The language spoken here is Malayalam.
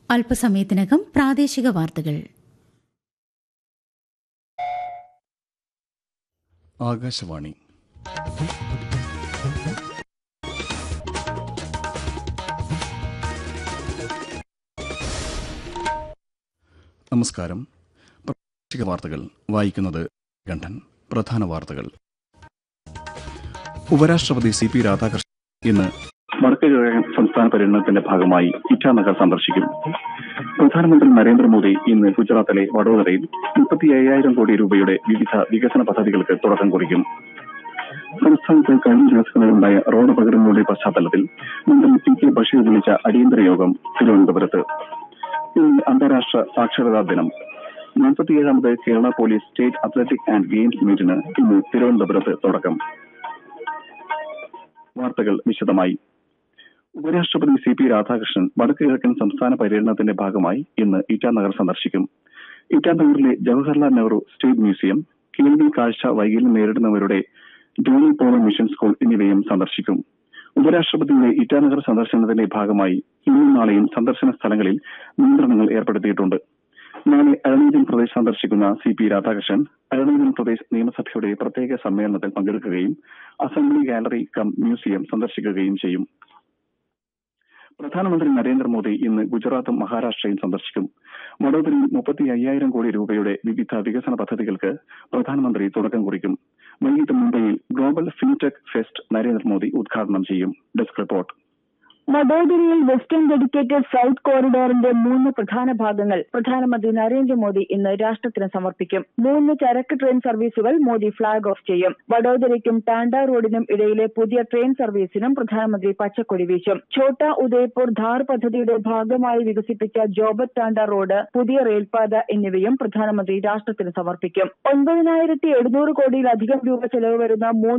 അല്പസമയത്തിനകം പ്രാദേശിക വാർത്തകൾ ആകാശവാണി നമസ്കാരം പ്രാദേശിക വാർത്തകൾ വായിക്കുന്നത് ഗണ്ഠൻ പ്രധാന വാർത്തകൾ ഉപരാഷ്ട്രപതി സി പി രാധാകൃഷ്ണൻ ഇന്ന് വടക്ക് കിഴക്കൻ സംസ്ഥാന പര്യടനത്തിന്റെ ഭാഗമായി ഇറ്റാനഗർ സന്ദർശിക്കും പ്രധാനമന്ത്രി നരേന്ദ്രമോദി ഇന്ന് ഗുജറാത്തിലെ വഡോദരയിൽ മുപ്പത്തി അയ്യായിരം കോടി രൂപയുടെ വിവിധ വികസന പദ്ധതികൾക്ക് തുടക്കം കുറിക്കും സംസ്ഥാനത്ത് കഴിഞ്ഞ ദിവസങ്ങളിലുണ്ടായ റോഡ് അപകടങ്ങളുടെ പശ്ചാത്തലത്തിൽ മന്ത്രി പി കെ ബഷീർ വിളിച്ച അടിയന്തര യോഗം തിരുവനന്തപുരത്ത് ഇന്ന് അന്താരാഷ്ട്ര സാക്ഷരതാ ദിനം നാൽപ്പത്തിയേഴാമത് Kerala police state athletic and games മീറ്റിന് ഇന്ന് തിരുവനന്തപുരത്ത് തുടക്കം വാർത്തകൾ വിശദമായി ഉപരാഷ്ട്രപതി സി പി രാധാകൃഷ്ണൻ വടക്ക് കിഴക്കൻ സംസ്ഥാന പര്യടനത്തിന്റെ ഭാഗമായി ഇന്ന് ഇറ്റാനഗർ സന്ദർശിക്കും ഇറ്റാനഗറിലെ ജവഹർലാൽ നെഹ്റു സ്റ്റേറ്റ് മ്യൂസിയം കേൾവി കാഴ്ച വൈകല്യം നേരിടുന്നവരുടെ ഡോണി പോളോ മിഷൻ സ്കൂൾ എന്നിവയും സന്ദർശിക്കും ഉപരാഷ്ട്രപതിയുടെ ഇറ്റാനഗർ സന്ദർശനത്തിന്റെ ഭാഗമായി ഇന്നും നാളെയും സന്ദർശന സ്ഥലങ്ങളിൽ നിയന്ത്രണങ്ങൾ ഏർപ്പെടുത്തിയിട്ടുണ്ട് നാളെ അരുണാചൽ പ്രദേശ് സന്ദർശിക്കുന്ന സി പി രാധാകൃഷ്ണൻ അരുണാചൽ പ്രദേശ് നിയമസഭയുടെ പ്രത്യേക സമ്മേളനത്തിൽ പങ്കെടുക്കുകയും അസംബ്ലി ഗാലറി കം മ്യൂസിയം സന്ദർശിക്കുകയും ചെയ്യും പ്രധാനമന്ത്രി നരേന്ദ്രമോദി ഇന്ന് ഗുജറാത്തും മഹാരാഷ്ട്രയും സന്ദർശിക്കും വഡോദരയിൽ മുപ്പത്തി അയ്യായിരം കോടി രൂപയുടെ വിവിധ വികസന പദ്ധതികൾക്ക് പ്രധാനമന്ത്രി തുടക്കം കുറിക്കും വൈകിട്ട് മുംബൈയിൽ ഗ്ലോബൽ ഫിൻടെക് ഫെസ്റ്റ് നരേന്ദ്രമോദി ഉദ്ഘാടനം ചെയ്യും ഡെസ്ക് റിപ്പോർട്ട് വഡോദരയിൽ വെസ്റ്റേൺ ഡെഡിക്കേറ്റഡ് സൌത്ത് കോറിഡോറിന്റെ മൂന്ന് പ്രധാന ഭാഗങ്ങൾ പ്രധാനമന്ത്രി നരേന്ദ്രമോദി ഇന്ന് രാഷ്ട്രത്തിന് സമർപ്പിക്കും മൂന്ന് ചരക്ക് ട്രെയിൻ സർവീസുകൾ മോദി ഫ്ളാഗ് ഓഫ് ചെയ്യും വഡോദരയ്ക്കും ടാൻഡ റോഡിനും ഇടയിലെ പുതിയ ട്രെയിൻ സർവീസിനും പ്രധാനമന്ത്രി പച്ചക്കൊടി വീശും ഛോട്ടാ ഉദയ്പൂർ ധാർ പദ്ധതിയുടെ ഭാഗമായി വികസിപ്പിച്ച ജോബത് ടാൻഡ റോഡ് പുതിയ റെയിൽപാത എന്നിവയും പ്രധാനമന്ത്രി രാഷ്ട്രത്തിന് സമർപ്പിക്കും ഒൻപതിനായിരത്തി എഴുന്നൂറ് കോടിയിലധികം രൂപ ചെലവ് വരുന്ന മൂന്ന്